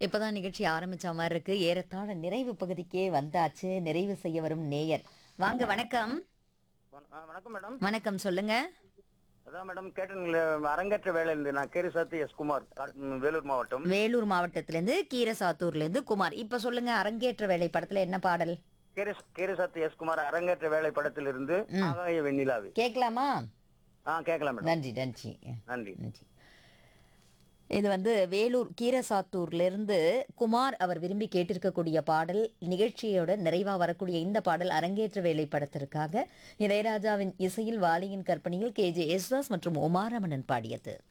இப்பதான் நிகழ்ச்சி ஆரம்பிச்ச மாதிரி இருக்கு ஏறத்தாழ நிறைவு பகுதிக்கே வந்தாச்சு நிறைவு செய்ய வரும் நேயர் வாங்க வணக்கம் வண- ஆ, வணக்கம் மேடம் வணக்கம் சொல்லுங்க அதான் மேடம் கேட்டீங்களே அரங்கேற்ற வேலை இருந்து நான் கேரிசாத்தி எஸ் குமார் கா- ம், வேலூர் மாவட்டம் வேலூர் மாவட்டத்திலிருந்து கீரசாத்தூர்ல இருந்து குமார் இப்ப சொல்லுங்க அரங்கேற்ற வேலை படத்துல என்ன பாடல் கேரி கேரிசாத்தி எஸ் குமார் அரங்கேற்ற வேலை படத்திலிருந்து ஆகாய வெண்ணிலாவி கேட்கலாமா ஆ கேட்கலாம் மேடம் நன்றி நன்றி நன்றி நன்றி இது வந்து வேலூர் கீரசாத்தூர்ல இருந்து குமார் அவர் விரும்பி கேட்டிருக்கக்கூடிய பாடல் நிகழ்ச்சியோட நிறைவா வரக்கூடிய இந்த பாடல் அரங்கேற்ற வேலை படத்திற்காக இளையராஜாவின் இசையில் வாலியின் கற்பனையில் கே ஜே யேசுதாஸ் மற்றும் உமாரமணன் பாடியது